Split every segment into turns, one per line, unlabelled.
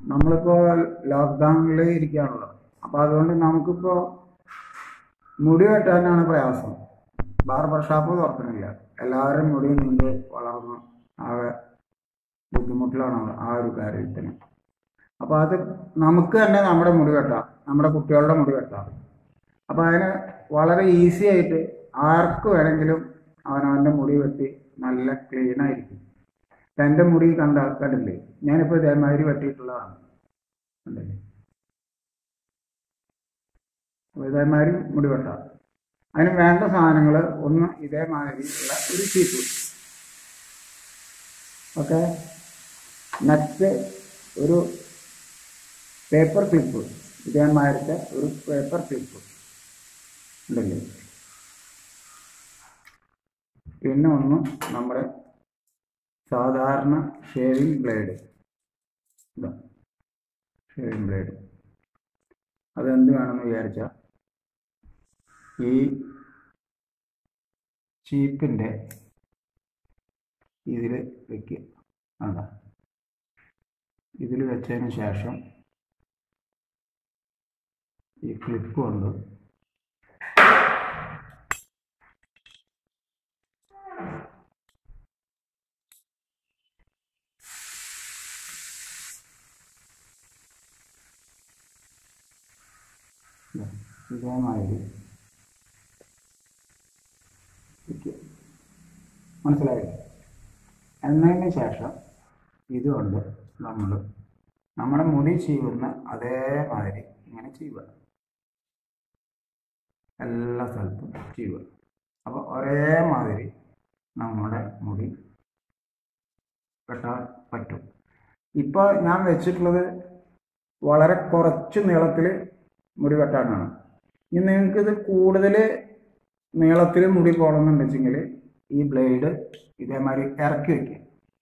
നമ്മളിപ്പോൾ ലോക്ക്ഡൗണിൽ ഇരിക്കുകയാണല്ലോ അപ്പോൾ അതുകൊണ്ട് നമുക്കിപ്പോൾ മുടി വെട്ടാനാണ് പ്രയാസം ബാർബർ ഷാപ്പ് തുറക്കുന്നില്ല എല്ലാവരും മുടി നീണ്ട് വളർന്ന് ആകെ ബുദ്ധിമുട്ടിലാണ് ആ ഒരു കാര്യത്തിന് അപ്പോൾ അത് നമുക്ക് തന്നെ നമ്മുടെ മുടി വെട്ടാം നമ്മുടെ കുട്ടികളുടെ മുടി വെട്ടാം അപ്പോൾ അതിന് വളരെ ഈസി ആയിട്ട് ആർക്ക് വേണമെങ്കിലും അവനവൻ്റെ മുടി വെട്ടി നല്ല ക്ലീൻ ആയിരിക്കും എൻ്റെ മുടി കണ്ട കണ്ടില്ലേ ഞാനിപ്പോൾ ഇതേമാതിരി വെട്ടിയിട്ടുള്ളതാണ് കണ്ടില്ലേ അപ്പോൾ ഇതേമാതിരി മുടി വെട്ടാം അതിന് വേണ്ട സാധനങ്ങൾ ഒന്ന് ഇതേമാതിരിയുള്ള ഒരു ചീപ്പ് ഓക്കെ നെക്സ്റ്റ് ഒരു പേപ്പർ ക്ലിപ്പ് ഇതേമാതിരത്തെ ഒരു പേപ്പർ ക്ലിപ്പ് ഉണ്ടല്ലേ പിന്നെ ഒന്ന് നമ്മുടെ സാധാരണ ഷേവിംഗ് ബ്ലേഡ് ഇതാ ഷേവിംഗ് ബ്ലേഡ് അതെന്ത് വേണമെന്ന് വിചാരിച്ചാൽ ഈ ചീപ്പിൻ്റെ ഇതിൽ വെക്കുക വേണ്ട ഇതിൽ വെച്ചതിന് ശേഷം ഈ ക്ലിപ്പ് കൊണ്ട് ഇതാ, ഇതേമാതിരി വെക്കുക മനസ്സിലായില്ലേ എന്നതിന് ശേഷം ഇതുകൊണ്ട് നമ്മൾ നമ്മുടെ മുടി ചെയ്യുന്ന അതേമാതിരി ഇങ്ങനെ ചെയ്യുക എല്ലാ സ്ഥലത്തും ചെയ്യുക അപ്പോൾ ഒരേമാതിരി നമ്മുടെ മുടി വെട്ടാൻ പറ്റും ഇപ്പോൾ ഞാൻ വെച്ചിട്ടുള്ളത് വളരെ കുറച്ച് നീളത്തിൽ മുടി വെട്ടാനാണ് ഇനി നിങ്ങൾക്ക് ഇത് കൂടുതൽ നീളത്തിൽ മുടി പോകണമെന്നുണ്ടെങ്കിൽ ഈ ബ്ലേഡ് ഇതേമാതിരി ഇറക്കി വയ്ക്കുക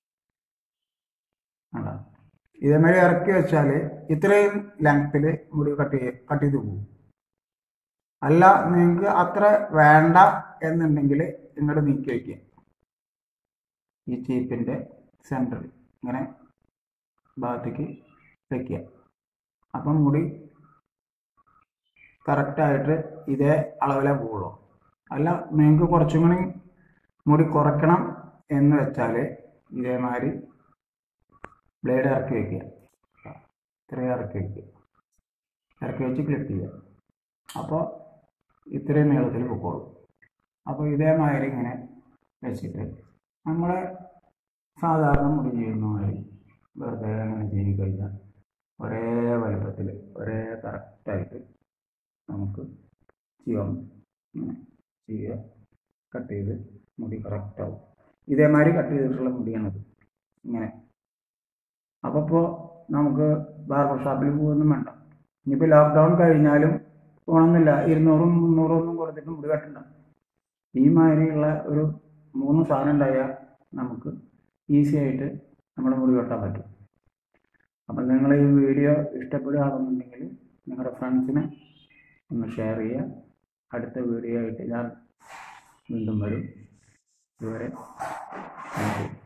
അല്ല ഇതേമാതിരി ഇറക്കി വെച്ചാൽ ഇത്രയും ലെങ്ത്തിൽ മുടി കട്ട് ചെയ്ത് കട്ട് ചെയ്ത് പോകും അല്ല നിങ്ങൾക്ക് അത്ര വേണ്ട എന്നുണ്ടെങ്കിൽ ഇങ്ങോട്ട് നീക്കി വയ്ക്കുക ഈ ചീപ്പിൻ്റെ സെൻറ്ററിൽ ഇങ്ങനെ ഭാഗത്തേക്ക് വയ്ക്കുക അപ്പം മുടി കറക്റ്റായിട്ട് ഇതേ അളവിലേ പോകുള്ളൂ അല്ല നിങ്ങൾക്ക് കുറച്ചും കൂടി മുടി കുറയ്ക്കണം എന്ന് വെച്ചാൽ ഇതേമാതിരി ബ്ലേഡ് ഇറക്കി വയ്ക്കുക ഇത്രയും ഇറക്കി വയ്ക്കുക ഇറക്കി വെച്ച് ക്ലിപ്പ് ചെയ്യുക അപ്പോൾ ഇത്രയും നീളത്തിൽ പൊക്കോളും അപ്പോൾ ഇതേമാതിരി ഇങ്ങനെ വെച്ചിട്ട് നമ്മൾ സാധാരണ മുടി ചെയ്യുന്ന മാതിരി വെറുതെ അങ്ങനെ ചെയ്ത് കഴിഞ്ഞാൽ ഒരേ വലുപ്പത്തിൽ ഒരേ കറക്റ്റായിട്ട് നമുക്ക് ചെയ്യാം ഇങ്ങനെ ചെയ്യുക കട്ട് ചെയ്ത് മുടി കറക്റ്റാവും ഇതേമാതിരി കട്ട് ചെയ്തിട്ടുള്ള മുടിയാണത് ഇങ്ങനെ അപ്പോൾ ഇപ്പോൾ നമുക്ക് ബാർബർ ഷോപ്പിൽ പോകുമൊന്നും വേണ്ട ഇനിയിപ്പോൾ ലോക്ക്ഡൗൺ കഴിഞ്ഞാലും പോകണമെന്നില്ല ഇരുന്നൂറും മുന്നൂറും ഒന്നും കൊടുത്തിട്ട് മുടി കട്ടണ്ട ഈ മാതിരിയുള്ള ഒരു മൂന്ന് സാധനം ഉണ്ടായാൽ നമുക്ക് ഈസി ആയിട്ട് നമ്മുടെ മുടി വെട്ടാൻ പറ്റും അപ്പം നിങ്ങൾ ഈ വീഡിയോ ഇഷ്ടപ്പെടുകയാണെന്നുണ്ടെങ്കിൽ നിങ്ങളുടെ ഫ്രണ്ട്സിന് ഒന്ന് ഷെയർ ചെയ്യുക അടുത്ത വീഡിയോ ആയിട്ട് ഞാൻ വീണ്ടും വരും ഇതുവരെ താങ്ക് യു